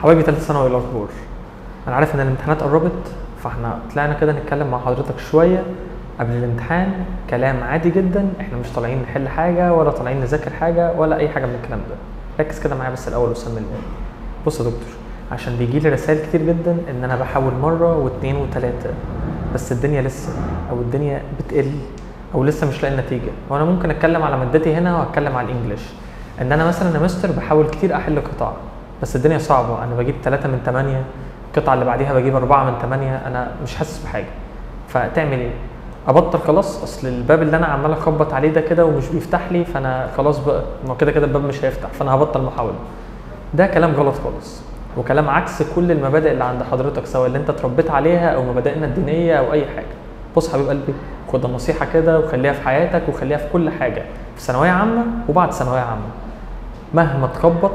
حبايبي ثالث ثانوي إيه الاخبار انا عارف ان الامتحانات قربت فاحنا طلعنا كده نتكلم مع حضرتك شويه قبل الامتحان كلام عادي جدا احنا مش طالعين نحل حاجه ولا طالعين نذاكر حاجه ولا اي حاجه من الكلام ده ركز كده معايا بس الاول وسمي الله بص يا دكتور عشان بيجي لي رسائل كتير جدا ان انا بحاول مره واثنين وثلاثه بس الدنيا لسه او الدنيا بتقل او لسه مش لاقي نتيجه وانا ممكن اتكلم على مادتي هنا واتكلم على الانجليش ان انا مثلا يا مستر بحاول كتير احل قطع بس الدنيا صعبه انا بجيب 3 من 8 القطعه اللي بعديها بجيب 4 من 8 انا مش حاسس بحاجه فتعمل ايه ابطل خلاص اصل الباب اللي انا عمال اخبط عليه ده كده ومش بيفتح لي فانا خلاص بقى ما كده كده الباب مش هيفتح فانا هبطل محاوله ده كلام غلط خالص وكلام عكس كل المبادئ اللي عند حضرتك سواء اللي انت اتربيت عليها او مبادئنا الدينيه او اي حاجه بص حبيب قلبي خد النصيحه كده وخليها في حياتك وخليها في كل حاجه في ثانويه عامه وبعد ثانويه عامه مهما تخبط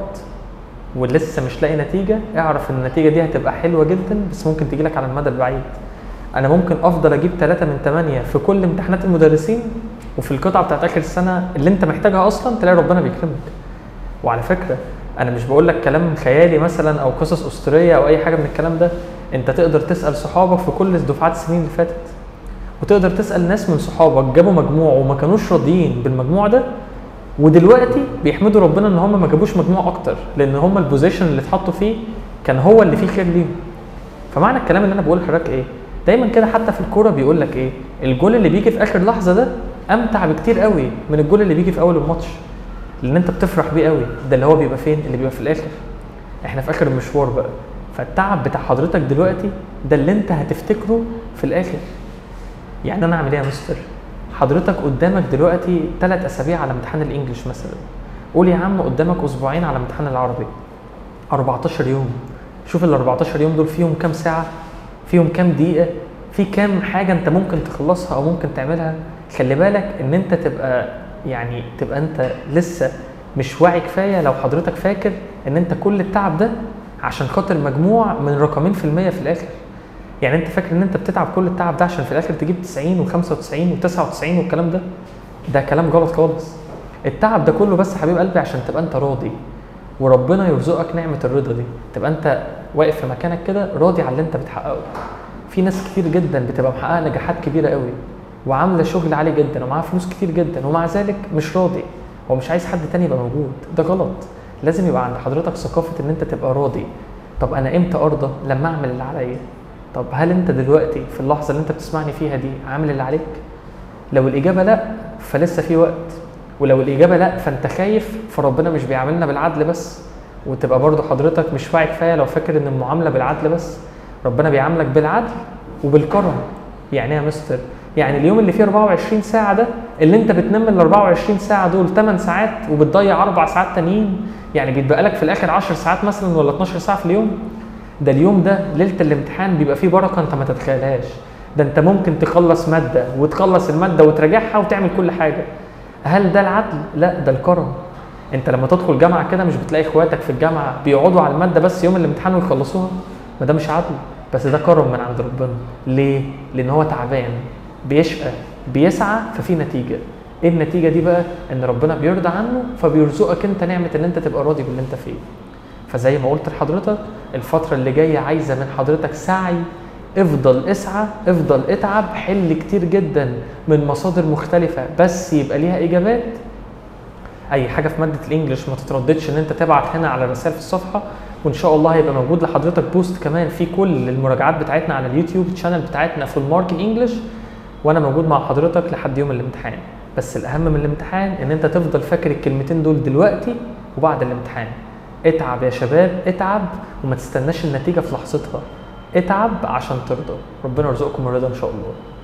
ولسه مش لاقي نتيجه اعرف ان النتيجه دي هتبقى حلوه جدا بس ممكن تجي لك على المدى البعيد انا ممكن افضل اجيب 3 من 8 في كل امتحانات المدرسين وفي القطعه بتاعت اخر السنه اللي انت محتاجها اصلا تلاقي ربنا بيكرمك وعلى فكره انا مش بقول لك كلام خيالي مثلا او قصص اسطوريه او اي حاجه من الكلام ده انت تقدر تسال صحابك في كل دفعات السنين اللي فاتت وتقدر تسال ناس من صحابك جابوا مجموع وما كانوش راضيين بالمجموع ده ودلوقتي بيحمدوا ربنا ان هم ما جابوش مجموع اكتر لان هم البوزيشن اللي اتحطوا فيه كان هو اللي فيه خير ليهم فمعنى الكلام اللي انا بقوله لحضرتك ايه دايما كده حتى في الكوره بيقول لك ايه الجول اللي بيجي في اخر لحظه ده امتع بكتير قوي من الجول اللي بيجي في اول الماتش لان انت بتفرح بيه قوي ده اللي هو بيبقى فين اللي بيبقى في الاخر احنا في اخر المشوار بقى فالتعب بتاع حضرتك دلوقتي ده اللي انت هتفتكره في الاخر يعني انا اعمل ايه يا مستر حضرتك قدامك دلوقتي ثلاث اسابيع على امتحان الانجليش مثلا قول يا عم قدامك اسبوعين على امتحان العربي 14 يوم شوف ال 14 يوم دول فيهم كام ساعه فيهم كام دقيقه في كام حاجه انت ممكن تخلصها او ممكن تعملها خلي بالك ان انت تبقى يعني تبقى انت لسه مش واعي كفايه لو حضرتك فاكر ان انت كل التعب ده عشان خاطر مجموع من رقمين في المية في الاخر يعني انت فاكر ان انت بتتعب كل التعب ده عشان في الاخر تجيب 90 و95 و99 والكلام ده ده كلام غلط خالص التعب ده كله بس يا حبيب قلبي عشان تبقى انت راضي وربنا يرزقك نعمه الرضا دي تبقى انت واقف في مكانك كده راضي على اللي انت بتحققه في ناس كتير جدا بتبقى محققه نجاحات كبيره قوي وعامله شغل عالي جدا ومعاها فلوس كتير جدا ومع ذلك مش راضي هو مش عايز حد تاني يبقى موجود ده غلط لازم يبقى عند حضرتك ثقافه ان انت تبقى راضي طب انا امتى ارضى لما اعمل اللي عليا طب هل انت دلوقتي في اللحظه اللي انت بتسمعني فيها دي عامل اللي عليك لو الاجابه لا فلسه في وقت ولو الاجابه لا فانت خايف فربنا مش بيعاملنا بالعدل بس وتبقى برضو حضرتك مش واعي كفايه لو فاكر ان المعامله بالعدل بس ربنا بيعاملك بالعدل وبالكرم يعني ايه يا مستر يعني اليوم اللي فيه 24 ساعه ده اللي انت بتنام ال 24 ساعه دول 8 ساعات وبتضيع اربع ساعات تانيين يعني بيتبقى لك في الاخر 10 ساعات مثلا ولا 12 ساعه في اليوم ده اليوم ده ليله الامتحان بيبقى فيه بركه انت ما تتخيلهاش ده انت ممكن تخلص ماده وتخلص الماده وتراجعها وتعمل كل حاجه هل ده العدل لا ده الكرم انت لما تدخل جامعه كده مش بتلاقي اخواتك في الجامعه بيقعدوا على الماده بس يوم الامتحان ويخلصوها ما ده مش عدل بس ده كرم من عند ربنا ليه لان هو تعبان بيشقى بيسعى ففي نتيجه ايه النتيجه دي بقى ان ربنا بيرضى عنه فبيرزقك انت نعمه ان انت تبقى راضي باللي انت فيه فزي ما قلت لحضرتك الفتره اللي جايه عايزه من حضرتك سعي افضل اسعى افضل اتعب حل كتير جدا من مصادر مختلفه بس يبقى ليها اجابات اي حاجه في ماده الانجليش ما تترددش ان انت تبعت هنا على الرسائل في الصفحه وان شاء الله هيبقى موجود لحضرتك بوست كمان في كل المراجعات بتاعتنا على اليوتيوب تشانل بتاعتنا في المارك انجلش وانا موجود مع حضرتك لحد يوم الامتحان بس الاهم من الامتحان ان انت تفضل فاكر الكلمتين دول دلوقتي وبعد الامتحان اتعب يا شباب اتعب وما تستناش النتيجه في لحظتها اتعب عشان ترضى ربنا يرزقكم الرضا ان شاء الله